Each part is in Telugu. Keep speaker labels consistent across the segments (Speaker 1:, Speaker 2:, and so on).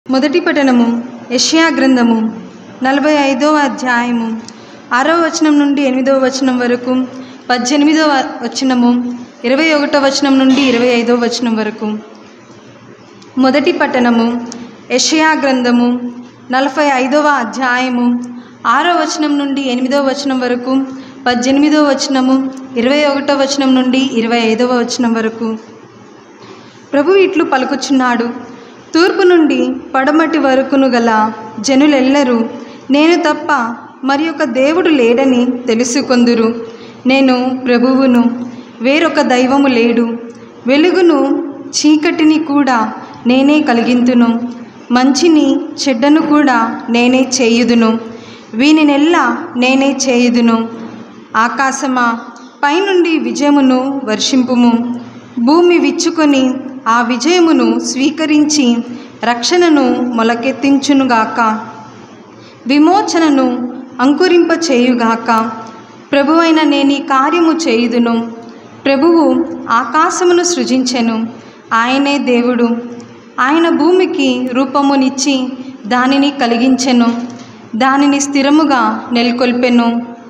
Speaker 1: మొదటి పఠనము యెషయా గ్రంథము నలభై ఐదవ అధ్యాయము ఆరవ వచనం నుండి ఎనిమిదవ వచనం వరకు పద్దెనిమిదవ వచనము ఇరవై ఒకటవ వచనం నుండి ఇరవై ఐదవ వచనం వరకు మొదటి పట్టణము యెషయా గ్రంథము నలభై ఐదవ అధ్యాయము ఆరో వచనం నుండి ఎనిమిదవ వచనం వరకు పద్దెనిమిదవ వచనము ఇరవై ఒకటవ వచనం నుండి ఇరవై ఐదవ వచనం వరకు ప్రభు ఇట్లు పలుకుచున్నాడు తూర్పు నుండి పడమటి వరకును గల జనులెల్లరూ నేను తప్ప మరి ఒక దేవుడు లేడని తెలుసుకొందురు నేను ప్రభువును వేరొక దైవము లేడు వెలుగును చీకటిని కూడా నేనే కలిగింతును మంచిని చెడ్డను కూడా నేనే చేయుదును వీనినెల్లా నేనే చేయుదును ఆకాశమా పైనుండి విజయమును వర్షింపుము భూమి విచ్చుకొని ఆ విజయమును స్వీకరించి రక్షణను మొలకెత్తించునుగాక విమోచనను అంకురింపచేయుగాక ప్రభువైన నేను ఈ కార్యము చేయుదును ప్రభువు ఆకాశమును సృజించెను ఆయనే దేవుడు ఆయన భూమికి రూపమునిచ్చి దానిని కలిగించెను దానిని స్థిరముగా నెలకొల్పెను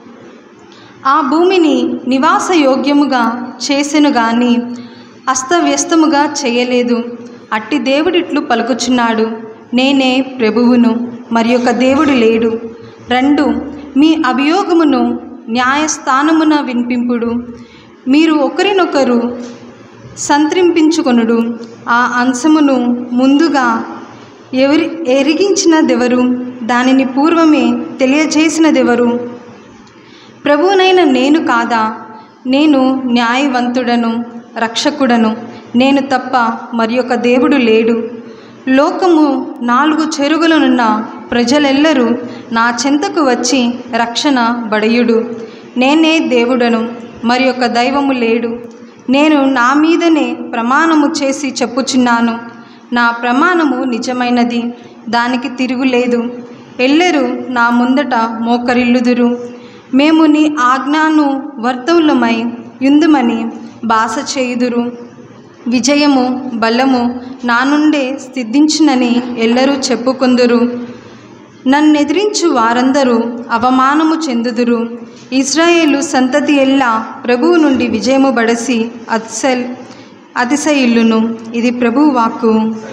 Speaker 1: ఆ భూమిని నివాస యోగ్యముగా చేసెను గాని అస్తవ్యస్తముగా చేయలేదు అట్టి దేవుడిట్లు పలుకుచున్నాడు నేనే ప్రభువును మరి ఒక దేవుడు లేడు రెండు మీ అభియోగమును న్యాయస్థానమున వినిపింపుడు మీరు ఒకరినొకరు సంత్రింపించుకొనుడు ఆ అంశమును ముందుగా ఎవరి ఎరిగించినదెవరు దానిని పూర్వమే తెలియజేసినదెవరు ప్రభువునైన నేను కాదా నేను న్యాయవంతుడను రక్షకుడను నేను తప్ప మరి ఒక దేవుడు లేడు లోకము నాలుగు చెరుగులనున్న ప్రజలెల్లరూ నా చెంతకు వచ్చి రక్షణ బడయుడు నేనే దేవుడను మరి ఒక దైవము లేడు నేను నా మీదనే ప్రమాణము చేసి చెప్పుచున్నాను నా ప్రమాణము నిజమైనది దానికి తిరుగులేదు ఎల్లరూ నా ముందట మోకరిల్లుదురు మేము నీ ఆజ్ఞాను వర్తవులమై యుందుమని బాస చేయుదురు విజయము బలము నా నుండే సిద్ధించునని ఎల్లరూ చెప్పుకొందురు నన్నెదిరించు వారందరూ అవమానము చెందుదురు ఇజ్రాయేలు సంతతి ఎల్లా ప్రభువు నుండి విజయము బడసి అత్సల్ అతిశయిల్లును ఇది ప్రభువు వాక్కు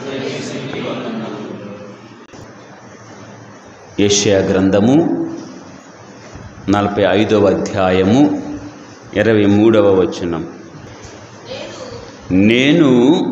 Speaker 2: ఏషియా గ్రంథము నలభై ఐదవ అధ్యాయము ఇరవై మూడవ వచనం నేను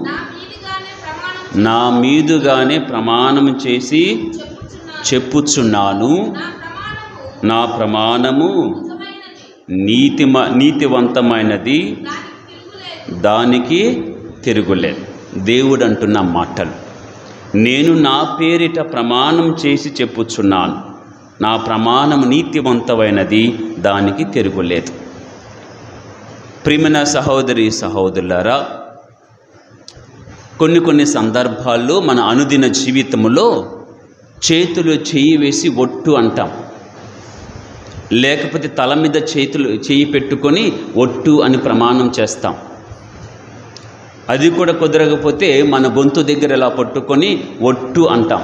Speaker 2: నా మీదుగానే ప్రమాణం చేసి చెప్పుచున్నాను నా ప్రమాణము నీతిమ నీతివంతమైనది దానికి తిరుగులేదు దేవుడు అంటున్న మాటలు నేను నా పేరిట ప్రమాణం చేసి చెప్పుచున్నాను నా ప్రమాణం నీతివంతమైనది దానికి తిరుగులేదు ప్రియమైన సహోదరి సహోదరులారా కొన్ని కొన్ని సందర్భాల్లో మన అనుదిన జీవితంలో చేతులు చేయి వేసి ఒట్టు అంటాం లేకపోతే తల మీద చేతులు చేయి పెట్టుకొని ఒట్టు అని ప్రమాణం చేస్తాం అది కూడా కుదరకపోతే మన గొంతు దగ్గర ఇలా పట్టుకొని ఒట్టు అంటాం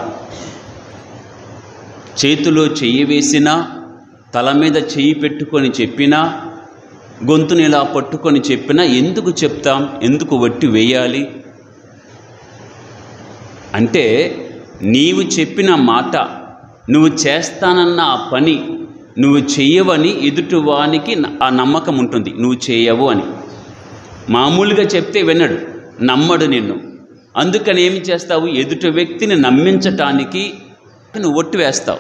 Speaker 2: చేతిలో చెయ్యి వేసినా తల మీద చెయ్యి పెట్టుకొని చెప్పినా గొంతుని ఇలా పట్టుకొని చెప్పినా ఎందుకు చెప్తాం ఎందుకు వట్టి వేయాలి అంటే నీవు చెప్పిన మాట నువ్వు చేస్తానన్న ఆ పని నువ్వు చెయ్యవని ఎదుటివానికి ఆ నమ్మకం ఉంటుంది నువ్వు చేయవు అని మామూలుగా చెప్తే వినడు నమ్మడు నిన్ను అందుకని ఏమి చేస్తావు ఎదుటి వ్యక్తిని నమ్మించటానికి నువ్వు ఒట్టు వేస్తావు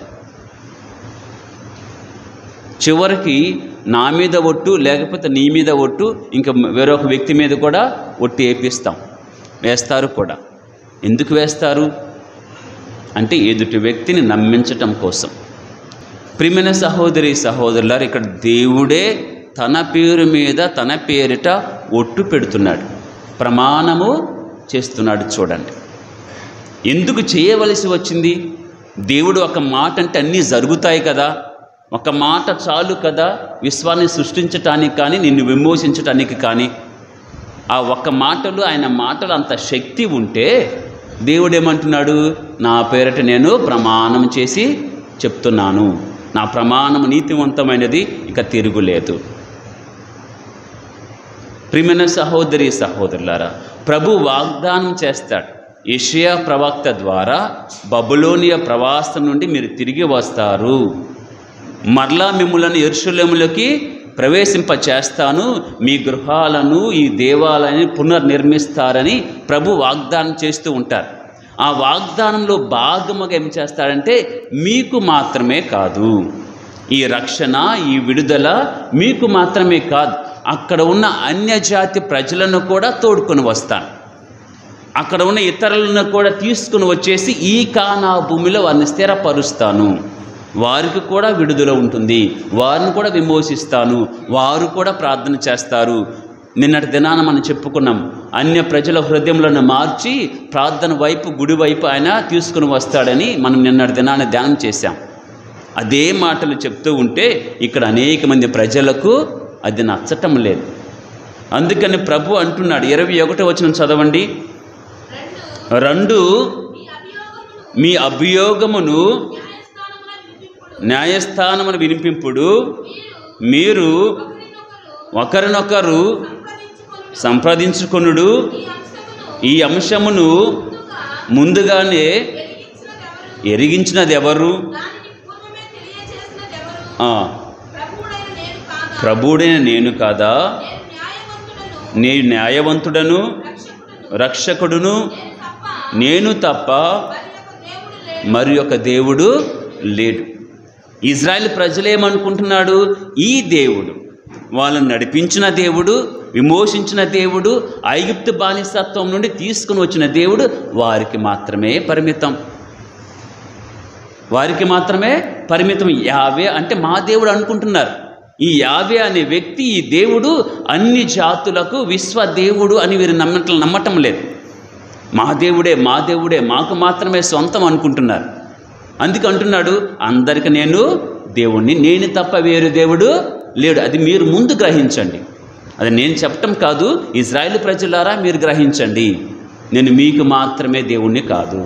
Speaker 2: చివరికి నా మీద ఒట్టు లేకపోతే నీ మీద ఒట్టు ఇంకా వేరొక వ్యక్తి మీద కూడా ఒట్టు వేపిస్తాం వేస్తారు కూడా ఎందుకు వేస్తారు అంటే ఎదుటి వ్యక్తిని నమ్మించటం కోసం ప్రియమైన సహోదరి సహోదరులారు ఇక్కడ దేవుడే తన పేరు మీద తన పేరిట ఒట్టు పెడుతున్నాడు ప్రమాణము చేస్తున్నాడు చూడండి ఎందుకు చేయవలసి వచ్చింది దేవుడు ఒక మాట అంటే అన్నీ జరుగుతాయి కదా ఒక మాట చాలు కదా విశ్వాన్ని సృష్టించటానికి కానీ నిన్ను విమోచించటానికి కానీ ఆ ఒక్క మాటలు ఆయన మాటలు అంత శక్తి ఉంటే దేవుడు ఏమంటున్నాడు నా పేరట నేను ప్రమాణం చేసి చెప్తున్నాను నా ప్రమాణం నీతివంతమైనది ఇక తిరుగులేదు ప్రియమైన సహోదరి సహోదరులారా ప్రభు వాగ్దానం చేస్తాడు ఏషియా ప్రవక్త ద్వారా బబులోనియా ప్రవాసం నుండి మీరు తిరిగి వస్తారు మరలా మిమ్మలను ఎరుషులేములకి ప్రవేశింప చేస్తాను మీ గృహాలను ఈ దేవాలయాన్ని పునర్నిర్మిస్తారని ప్రభు వాగ్దానం చేస్తూ ఉంటారు ఆ వాగ్దానంలో భాగముగా ఏం చేస్తాడంటే మీకు మాత్రమే కాదు ఈ రక్షణ ఈ విడుదల మీకు మాత్రమే కాదు అక్కడ ఉన్న అన్యజాతి ప్రజలను కూడా తోడుకొని వస్తాను అక్కడ ఉన్న ఇతరులను కూడా తీసుకుని వచ్చేసి ఈ కానా భూమిలో వారిని స్థిరపరుస్తాను వారికి కూడా విడుదల ఉంటుంది వారిని కూడా విమోచిస్తాను వారు కూడా ప్రార్థన చేస్తారు నిన్నటి దినాన మనం చెప్పుకున్నాం అన్య ప్రజల హృదయంలో మార్చి ప్రార్థన వైపు గుడి వైపు ఆయన తీసుకుని వస్తాడని మనం నిన్నటి దినాన ధ్యానం చేశాం అదే మాటలు చెప్తూ ఉంటే ఇక్కడ అనేక మంది ప్రజలకు అది నచ్చటం లేదు అందుకని ప్రభు అంటున్నాడు ఇరవై ఒకటో వచ్చిన చదవండి రెండు మీ అభియోగమును న్యాయస్థానమును వినిపింపుడు మీరు ఒకరినొకరు సంప్రదించుకొనుడు ఈ అంశమును ముందుగానే ఎరిగించినది ఎవరు ఆ, ప్రభుడైన నేను కాదా నేను న్యాయవంతుడను రక్షకుడును నేను తప్ప మరి ఒక దేవుడు లేడు ఇజ్రాయెల్ ప్రజలు ఏమనుకుంటున్నాడు ఈ దేవుడు వాళ్ళని నడిపించిన దేవుడు విమోచించిన దేవుడు ఐగుప్తు బానిసత్వం నుండి తీసుకుని వచ్చిన దేవుడు వారికి మాత్రమే పరిమితం వారికి మాత్రమే పరిమితం యావే అంటే మా దేవుడు అనుకుంటున్నారు ఈ యావే అనే వ్యక్తి ఈ దేవుడు అన్ని జాతులకు విశ్వ దేవుడు అని వీరు నమ్మటం నమ్మటం లేదు మా దేవుడే మా దేవుడే మాకు మాత్రమే సొంతం అనుకుంటున్నారు అందుకే అంటున్నాడు అందరికి నేను దేవుణ్ణి నేను తప్ప వేరు దేవుడు లేడు అది మీరు ముందు గ్రహించండి అది నేను చెప్పటం కాదు ఇజ్రాయేల్ ప్రజలారా మీరు గ్రహించండి నేను మీకు మాత్రమే దేవుణ్ణి కాదు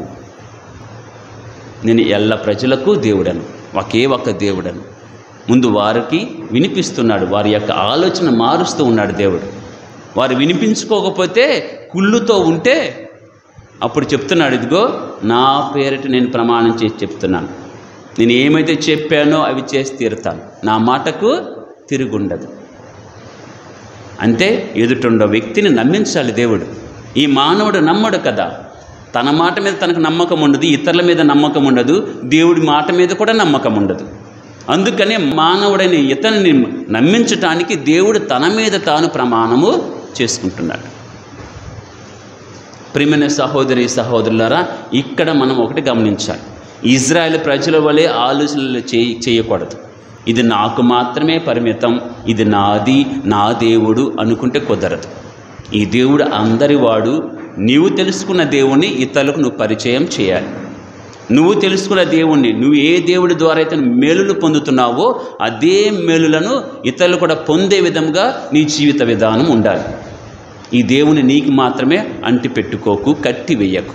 Speaker 2: నేను ఎల్ల ప్రజలకు దేవుడను ఒకే ఒక్క దేవుడను ముందు వారికి వినిపిస్తున్నాడు వారి యొక్క ఆలోచన మారుస్తూ ఉన్నాడు దేవుడు వారు వినిపించుకోకపోతే కుళ్ళుతో ఉంటే అప్పుడు చెప్తున్నాడు ఇదిగో నా పేరిట నేను ప్రమాణం చేసి చెప్తున్నాను నేను ఏమైతే చెప్పానో అవి చేసి తీరుతాను నా మాటకు తిరుగుండదు అంతే ఎదుటుండో వ్యక్తిని నమ్మించాలి దేవుడు ఈ మానవుడు నమ్మడు కదా తన మాట మీద తనకు నమ్మకం ఉండదు ఇతరుల మీద నమ్మకం ఉండదు దేవుడి మాట మీద కూడా నమ్మకం ఉండదు అందుకనే మానవుడైన ఇతనిని నమ్మించటానికి దేవుడు తన మీద తాను ప్రమాణము చేసుకుంటున్నాడు ప్రియమైన సహోదరి సహోదరులారా ఇక్కడ మనం ఒకటి గమనించాలి ఇజ్రాయెల్ ప్రజల వలె ఆలోచనలు చేయి చేయకూడదు ఇది నాకు మాత్రమే పరిమితం ఇది నాది నా దేవుడు అనుకుంటే కుదరదు ఈ దేవుడు అందరి వాడు నీవు తెలుసుకున్న దేవుణ్ణి ఇతరులకు నువ్వు పరిచయం చేయాలి నువ్వు తెలుసుకున్న దేవుణ్ణి నువ్వు ఏ దేవుడి ద్వారా అయితే మేలులు పొందుతున్నావో అదే మేలులను ఇతరులు కూడా పొందే విధంగా నీ జీవిత విధానం ఉండాలి ఈ దేవుని నీకు మాత్రమే అంటి పెట్టుకోకు కట్టి వెయ్యకు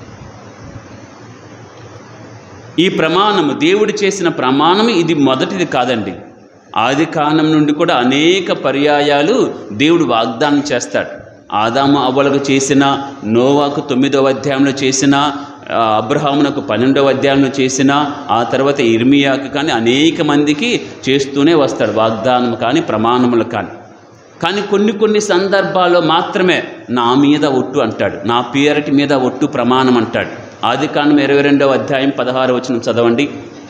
Speaker 2: ఈ ప్రమాణము దేవుడు చేసిన ప్రమాణం ఇది మొదటిది కాదండి ఆది కాలం నుండి కూడా అనేక పర్యాయాలు దేవుడు వాగ్దానం చేస్తాడు ఆదాము అవ్వలకు చేసిన నోవాకు తొమ్మిదవ అధ్యాయంలో చేసిన ఆ, అబ్రహామునకు పన్నెండవ అధ్యాయంలో చేసిన ఆ తర్వాత ఇర్మియాకు కానీ అనేక మందికి చేస్తూనే వస్తాడు వాగ్దానం కానీ ప్రమాణములు కానీ కానీ కొన్ని కొన్ని సందర్భాల్లో మాత్రమే నా మీద ఒట్టు అంటాడు నా పేరటి మీద ఒట్టు ప్రమాణం అంటాడు ఆది కాండం ఇరవై రెండవ అధ్యాయం పదహారు వచనం చదవండి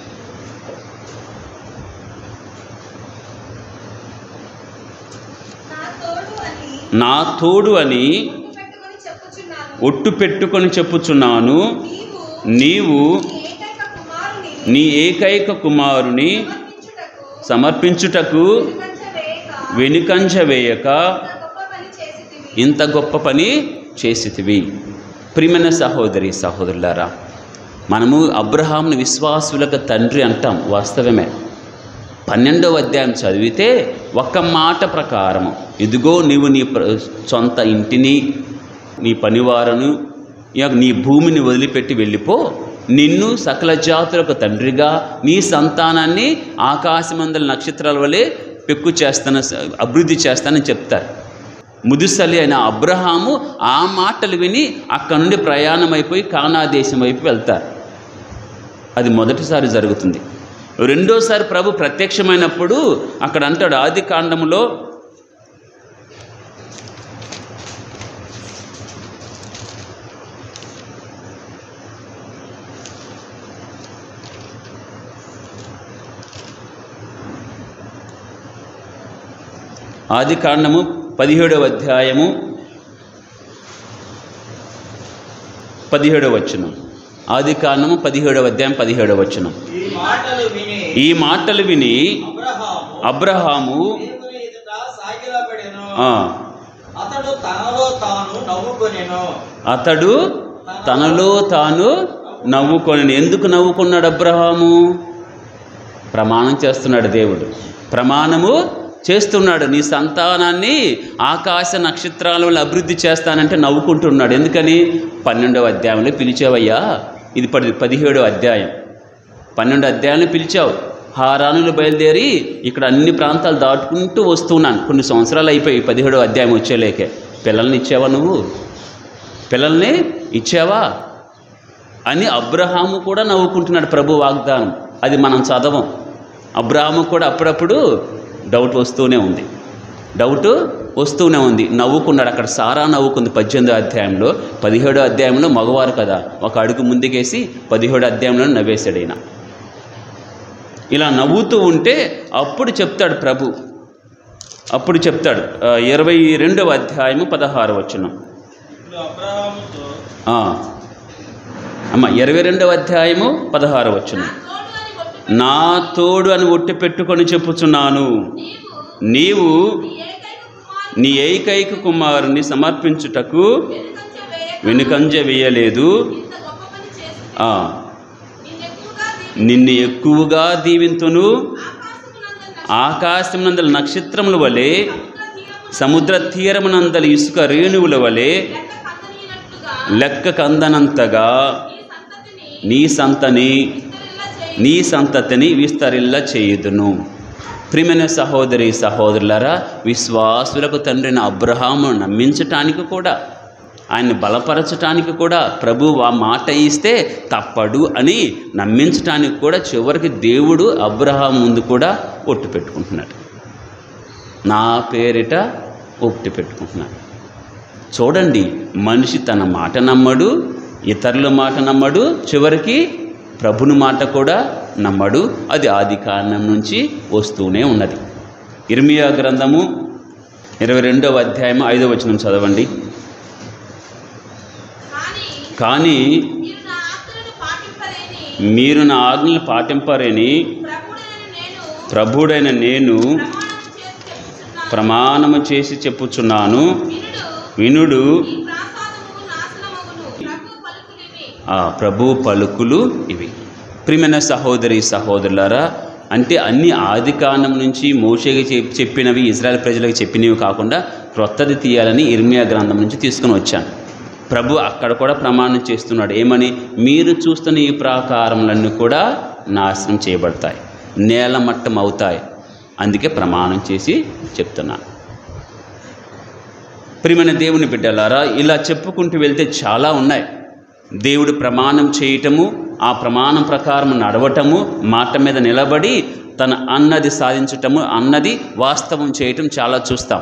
Speaker 1: నా తోడు అని
Speaker 2: నా తోడు అని
Speaker 1: పెట్టుకొని చెప్పుచున్నాను
Speaker 2: ఒట్టు పెట్టుకొని చెప్పుచున్నాను
Speaker 1: నీవు
Speaker 2: నీవు
Speaker 1: నీ ఏకైక కుమారుని
Speaker 2: నీ ఏకైక కుమారుని
Speaker 1: సమర్పించుటకు
Speaker 2: సమర్పించుటకు
Speaker 1: వెనుకంజ వేయక
Speaker 2: వెనుకంజ వేయక
Speaker 1: ఇంత గొప్ప పని చేసితివి
Speaker 2: ఇంత గొప్ప పని చేసితివి ప్రియమైన సహోదరి సహోదరులారా మనము అబ్రహాంను విశ్వాసులకు తండ్రి అంటాం వాస్తవమే పన్నెండవ అధ్యాయం చదివితే ఒక్క మాట ప్రకారము ఇదిగో నీవు నీ ప్ర- సొంత ఇంటిని నీ పనివారను ఇక నీ భూమిని వదిలిపెట్టి వెళ్ళిపో నిన్ను సకల జాతులకు తండ్రిగా నీ సంతానాన్ని ఆకాశమందల నక్షత్రాల వలె పెక్కు చేస్తాను అభివృద్ధి చేస్తానని చెప్తారు ముదుసలి అయిన అబ్రహాము ఆ మాటలు విని అక్కడ నుండి ప్రయాణం అయిపోయి కానా దేశం వైపు వెళ్తారు అది మొదటిసారి జరుగుతుంది రెండోసారి ప్రభు ప్రత్యక్షమైనప్పుడు అక్కడ అంటాడు ఆది కాండములో ఆది కాండము పదిహేడవ అధ్యాయము పదిహేడవ వచనం ఆది కాండము పదిహేడవ అధ్యాయం పదిహేడవ వచనం
Speaker 3: ఈ మాటలు విని
Speaker 2: ఈ మాటలు విని
Speaker 3: అబ్రహాము
Speaker 2: అబ్రహాము
Speaker 3: దేవుని ఎదుట సాగిలపడెను
Speaker 2: ఆ,
Speaker 3: అతడు తనలో తాను నవ్వుకొనెను
Speaker 2: అతడు తనలో తాను నవ్వుకొని ఎందుకు నవ్వుకున్నాడు అబ్రహాము ప్రమాణం చేస్తున్నాడు దేవుడు ప్రమాణము చేస్తున్నాడు నీ సంతానాన్ని ఆకాశ నక్షత్రాల వల్ల అభివృద్ధి చేస్తానంటే నవ్వుకుంటున్నాడు ఎందుకని పన్నెండవ అధ్యాయంలో పిలిచావయ్యా ఇది పది పదిహేడవ అధ్యాయం పన్నెండు అధ్యాయాలు పిలిచావు హారానులు బయలుదేరి ఇక్కడ అన్ని ప్రాంతాలు దాటుకుంటూ వస్తున్నాను కొన్ని సంవత్సరాలు అయిపోయి పదిహేడవ అధ్యాయం వచ్చేలేకే పిల్లల్ని ఇచ్చావా నువ్వు పిల్లల్ని ఇచ్చావా అని అబ్రహాము కూడా నవ్వుకుంటున్నాడు ప్రభు వాగ్దానం అది మనం చదవం అబ్రహాము కూడా అప్పుడప్పుడు డౌట్ వస్తూనే ఉంది డౌట్ వస్తూనే ఉంది నవ్వుకున్నాడు అక్కడ సారా నవ్వుకుంది పద్దెనిమిదో అధ్యాయంలో పదిహేడో అధ్యాయంలో మగవారు కదా ఒక అడుగు ముందుకేసి పదిహేడో అధ్యాయంలో నవ్వేశాడు ఈయన ఇలా నవ్వుతూ ఉంటే అప్పుడు చెప్తాడు ప్రభు అప్పుడు చెప్తాడు ఆ, ఇరవై రెండవ అధ్యాయము పదహారు వచనం
Speaker 3: ఇప్పుడు అబ్రహాముతో
Speaker 2: ఆ. అమ్మ ఇరవై రెండవ అధ్యాయము పదహారు వచ్చును
Speaker 1: నా తోడు అని ఒట్టు
Speaker 2: నా తోడు అని ఒట్టి పెట్టుకొని చెప్పుచున్నాను
Speaker 1: నీవు
Speaker 2: నీవు
Speaker 1: నీ ఏకైక
Speaker 2: నీ ఏకైక
Speaker 1: కుమారుని
Speaker 2: కుమారుని సమర్పించుటకు
Speaker 1: వెనుకంజ వేయక
Speaker 2: వెనుకంజ వేయలేదు
Speaker 1: ఇంత గొప్ప పని చేసి
Speaker 2: ఆ,
Speaker 1: నిన్నెక్కువగా దీవి
Speaker 2: నిన్ను ఎక్కువగా దీవింతును
Speaker 1: ఆకాశమునందున్న
Speaker 2: ఆకాశమునందల నక్షత్రముల వలె
Speaker 1: సముద్ర
Speaker 2: సముద్ర
Speaker 1: తీరమున
Speaker 2: తీరమునందల ఇసుక రేణువుల వలె
Speaker 1: లెక్క కందనీయనట్లుగా
Speaker 2: లెక్క కందనంతగా
Speaker 1: ఈ సంతతిని
Speaker 2: నీ సంతని
Speaker 1: విస్తరిల్ల చేయి
Speaker 2: నీ సంతతిని విస్తరిల్ల చేయుదును ప్రియమైన సహోదరి సహోదరులరా విశ్వాసులకు తండ్రిని అబ్రహాము నమ్మించటానికి కూడా ఆయన్ని బలపరచటానికి కూడా ప్రభు ఆ మాట ఇస్తే తప్పడు అని నమ్మించటానికి కూడా చివరికి దేవుడు అబ్రహాం ముందు కూడా ఒట్టు పెట్టుకుంటున్నాడు నా పేరిట ఒట్టు పెట్టుకుంటున్నాడు చూడండి మనిషి తన మాట నమ్మడు ఇతరుల మాట నమ్మడు చివరికి ప్రభుని మాట కూడా నమ్మడు అది ఆది కారణం నుంచి వస్తూనే ఉన్నది ఇర్మియా గ్రంథము ఇరవై రెండవ అధ్యాయం ఐదవ వచనం చదవండి
Speaker 1: కానీ
Speaker 2: కానీ
Speaker 1: మీరు నా ఆజ్ఞలను పాటింపలేని
Speaker 2: మీరు నా ఆజ్ఞలు పాటింపరని
Speaker 1: ప్రభుడైన నేను
Speaker 2: ప్రభుడైన నేను
Speaker 1: ప్రమాణం చేసి చెప్పుచున్నాను
Speaker 2: ప్రమాణము చేసి చెప్పుచున్నాను
Speaker 1: వినుడు
Speaker 2: వినుడు
Speaker 1: ఈ ప్రాసాదము నాశనమగును ప్రభు పలుకులివి
Speaker 2: ఆ ప్రభు పలుకులు ఇవి ప్రియమైన సహోదరి సహోదరులారా అంటే అన్ని ఆది కాండం నుంచి మోషేకి చెప్- చెప్పినవి ఇజ్రాయెల్ ప్రజలకు చెప్పినవి కాకుండా క్రొత్తది తీయాలని ఇర్మియా గ్రంథం నుంచి తీసుకుని వచ్చాను ప్రభు అక్కడ కూడా ప్రమాణం చేస్తున్నాడు ఏమని మీరు చూస్తున్న ఈ ప్రాకారములన్నీ కూడా నాశనం చేయబడతాయి నేలమట్టం అవుతాయి అందుకే ప్రమాణం చేసి చెప్తున్నాను ప్రియమైన దేవుని బిడ్డలారా ఇలా చెప్పుకుంటూ వెళ్తే చాలా ఉన్నాయి దేవుడు ప్రమాణం చేయటము ఆ ప్రమాణం ప్రకారం నడవటము మాట మీద నిలబడి తన అన్నది సాధించటము అన్నది వాస్తవం చేయటం చాలా చూస్తాం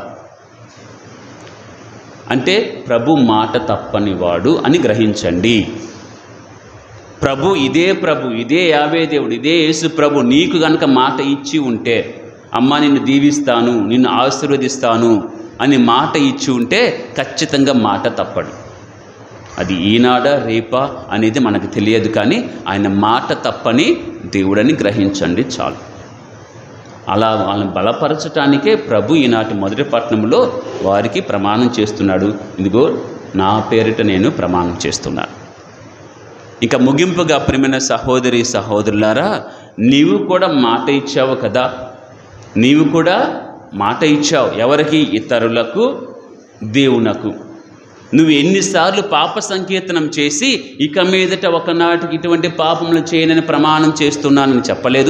Speaker 2: అంటే ప్రభు మాట తప్పని వాడు అని గ్రహించండి ప్రభు ఇదే ప్రభు ఇదే యావే దేవుడు ఇదే యేసు ప్రభు నీకు గనక మాట ఇచ్చి ఉంటే అమ్మ నిన్ను దీవిస్తాను నిన్ను ఆశీర్వదిస్తాను అని మాట ఇచ్చి ఉంటే ఖచ్చితంగా మాట తప్పడు అది ఈనాడ రేపా అనేది మనకు తెలియదు కానీ ఆయన మాట తప్పని దేవుడని గ్రహించండి చాలు అలా వాళ్ళని బలపరచటానికే ప్రభు ఈనాటి మొదటి పట్టణంలో వారికి ప్రమాణం చేస్తున్నాడు ఇదిగో నా పేరిట నేను ప్రమాణం చేస్తున్నాను ఇంకా ముగింపుగా ప్రియమైన సహోదరి సహోదరులారా నీవు కూడా మాట ఇచ్చావు కదా నీవు కూడా మాట ఇచ్చావు ఎవరికి ఇతరులకు దేవునకు నువ్వు ఎన్నిసార్లు పాప సంకీర్తనం చేసి ఇక మీదట ఒకనాటికి ఇటువంటి పాపములు చేయనని ప్రమాణం చేస్తున్నానని చెప్పలేదు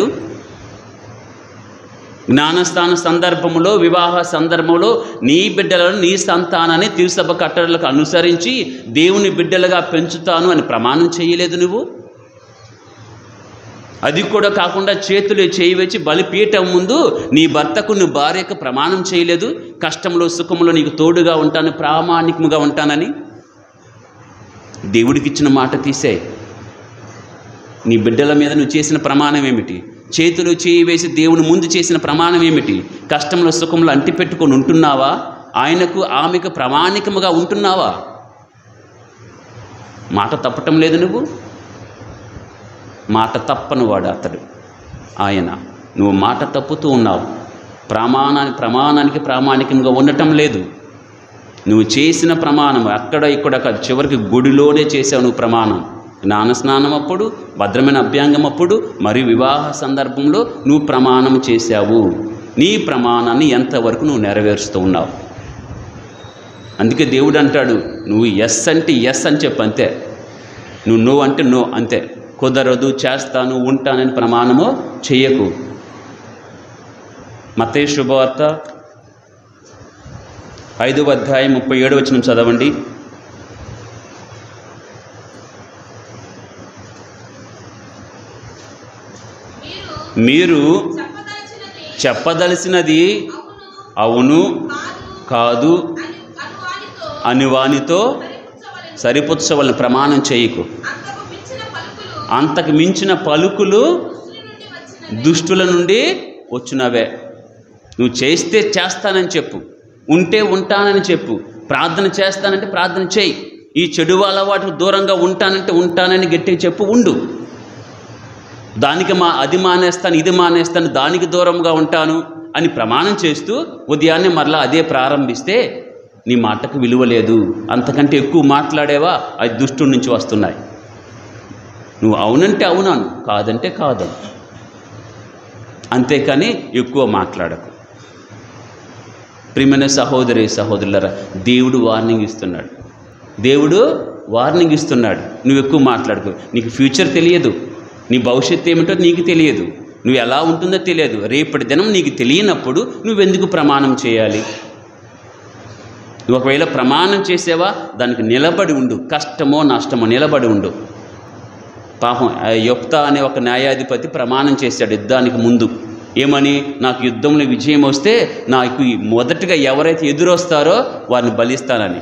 Speaker 2: జ్ఞానస్థాన సందర్భంలో వివాహ సందర్భంలో నీ బిడ్డలను నీ సంతానాన్ని తిరుసభ కట్టడలకు అనుసరించి దేవుని బిడ్డలుగా పెంచుతాను అని ప్రమాణం చేయలేదు నువ్వు అది కూడా కాకుండా చేతులు చేయి వేచి బలిపీఠం ముందు నీ భర్తకు నీ భార్యకు ప్రమాణం చేయలేదు కష్టంలో సుఖంలో నీకు తోడుగా ఉంటాను ప్రామాణికముగా ఉంటానని దేవుడికి ఇచ్చిన మాట తీసే నీ బిడ్డల మీద నువ్వు చేసిన ప్రమాణం ఏమిటి చేతులు చేయి వేసి దేవుని ముందు చేసిన ప్రమాణం ఏమిటి కష్టంలో సుఖంలో అంటిపెట్టుకొని ఉంటున్నావా ఆయనకు ఆమెకు ప్రామాణికముగా ఉంటున్నావా మాట తప్పటం లేదు నువ్వు మాట తప్పని వాడు అతడు ఆయన నువ్వు మాట తప్పుతూ ఉన్నావు ప్రమాణాన్ని ప్రమాణానికి ప్రామాణికంగా ఉండటం లేదు నువ్వు చేసిన ప్రమాణం అక్కడ ఇక్కడ కాదు చివరికి గుడిలోనే చేసావు నువ్వు ప్రమాణం జ్ఞాన స్నానం అప్పుడు భద్రమైన అభ్యాంగం అప్పుడు మరియు వివాహ సందర్భంలో నువ్వు ప్రమాణం చేశావు నీ ప్రమాణాన్ని ఎంతవరకు నువ్వు నెరవేరుస్తూ ఉన్నావు అందుకే దేవుడు అంటాడు నువ్వు ఎస్ అంటే ఎస్ అని చెప్పు అంతే నువ్వు నో అంటే నో అంతే కుదరదు చేస్తాను ఉంటానని ప్రమాణము చెయ్యకు మతే శుభవార్త ఐదవ అధ్యాయం ముప్పై ఏడు వచ్చిన చదవండి
Speaker 1: మీరు
Speaker 2: మీరు
Speaker 1: చెప్పదలచినది
Speaker 2: చెప్పదలసినది
Speaker 1: అవును
Speaker 2: అవును
Speaker 1: కాదు
Speaker 2: కాదు
Speaker 1: అని
Speaker 2: అని
Speaker 1: అను వానితో
Speaker 2: వానితో
Speaker 1: సరిపుచ్చవలెను.
Speaker 2: సరిపుచ్చవలని ప్రమాణం చేయకు
Speaker 1: అంతకు మించిన పలుకులు
Speaker 2: అంతకు మించిన పలుకులు
Speaker 1: దుష్టుల నుండి వచ్చినవి.
Speaker 2: దుష్టుల నుండి వచ్చినవే నువ్వు చేస్తే చేస్తానని చెప్పు ఉంటే ఉంటానని చెప్పు ప్రార్థన చేస్తానంటే ప్రార్థన చేయి ఈ చెడు అలవాటుకు దూరంగా ఉంటానంటే ఉంటానని గట్టిగా చెప్పు ఉండు దానికి మా అది మానేస్తాను ఇది మానేస్తాను దానికి దూరంగా ఉంటాను అని ప్రమాణం చేస్తూ ఉదయాన్నే మరలా అదే ప్రారంభిస్తే నీ మాటకు విలువ లేదు అంతకంటే ఎక్కువ మాట్లాడేవా అది దుష్టుడి నుంచి వస్తున్నాయి నువ్వు అవునంటే అవునాను కాదంటే కాదు అంతేకాని ఎక్కువ మాట్లాడకు ప్రియమైన సహోదరి సహోదరులరా దేవుడు వార్నింగ్ ఇస్తున్నాడు దేవుడు వార్నింగ్ ఇస్తున్నాడు నువ్వు ఎక్కువ మాట్లాడుకో నీకు ఫ్యూచర్ తెలియదు నీ భవిష్యత్తు ఏమిటో నీకు తెలియదు నువ్వు ఎలా ఉంటుందో తెలియదు రేపటి దినం నీకు తెలియనప్పుడు నువ్వెందుకు ప్రమాణం చేయాలి నువ్వు ఒకవేళ ప్రమాణం చేసేవా దానికి నిలబడి ఉండు కష్టమో నష్టమో నిలబడి ఉండు పాపం ఆ యొప్త అనే ఒక న్యాయాధిపతి ప్రమాణం చేశాడు యుద్ధానికి ముందు ఏమని నాకు యుద్ధంలో విజయం వస్తే నాకు ఈ మొదటగా ఎవరైతే ఎదురొస్తారో వారిని బలిస్తానని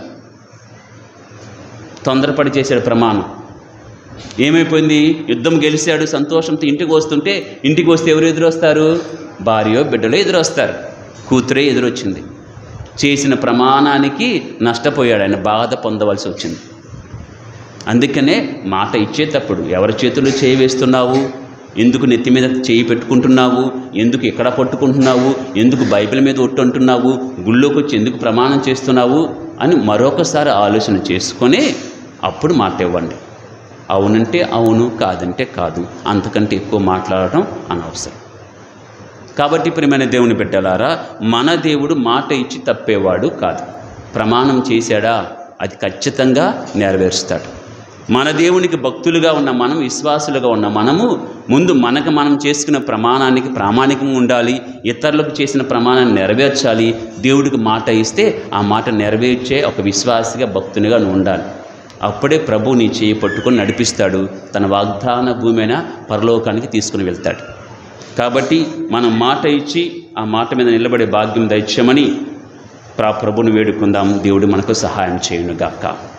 Speaker 2: తొందరపడి చేశాడు ప్రమాణం ఏమైపోయింది యుద్ధం గెలిచాడు సంతోషంతో ఇంటికి వస్తుంటే ఇంటికి వస్తే ఎవరు ఎదురొస్తారు భార్యో బిడ్డలో ఎదురొస్తారు కూతురే ఎదురొచ్చింది చేసిన ప్రమాణానికి నష్టపోయాడు ఆయన బాధ పొందవలసి వచ్చింది అందుకనే మాట ఇచ్చేటప్పుడు ఎవరి చేతులు చేయి వేస్తున్నావు ఎందుకు నెత్తి మీద చేయి పెట్టుకుంటున్నావు ఎందుకు ఎక్కడ పట్టుకుంటున్నావు ఎందుకు బైబిల్ మీద ఒట్టు అంటున్నావు గుళ్ళోకి వచ్చి ఎందుకు ప్రమాణం చేస్తున్నావు అని మరొకసారి ఆలోచన చేసుకొని అప్పుడు మాట ఇవ్వండి అవునంటే అవును కాదంటే కాదు అంతకంటే ఎక్కువ మాట్లాడటం అనవసరం కాబట్టి ప్రియమైన దేవుని బిడ్డలారా మన దేవుడు మాట ఇచ్చి తప్పేవాడు కాదు ప్రమాణం చేశాడా అది ఖచ్చితంగా నెరవేరుస్తాడు మన దేవునికి భక్తులుగా ఉన్న మనం విశ్వాసులుగా ఉన్న మనము ముందు మనకు మనం చేసుకున్న ప్రమాణానికి ప్రామాణికంగా ఉండాలి ఇతరులకు చేసిన ప్రమాణాన్ని నెరవేర్చాలి దేవుడికి మాట ఇస్తే ఆ మాట నెరవేర్చే ఒక విశ్వాసిగా భక్తునిగా నువ్వు ఉండాలి అప్పుడే ప్రభు నీ చేయి పట్టుకొని నడిపిస్తాడు తన వాగ్దాన భూమైన పరలోకానికి తీసుకుని వెళ్తాడు కాబట్టి మనం మాట ఇచ్చి ఆ మాట మీద నిలబడే భాగ్యం దైత్యమని ప్రా ప్రభుని వేడుకుందాం దేవుడు మనకు సహాయం చేయునుగాక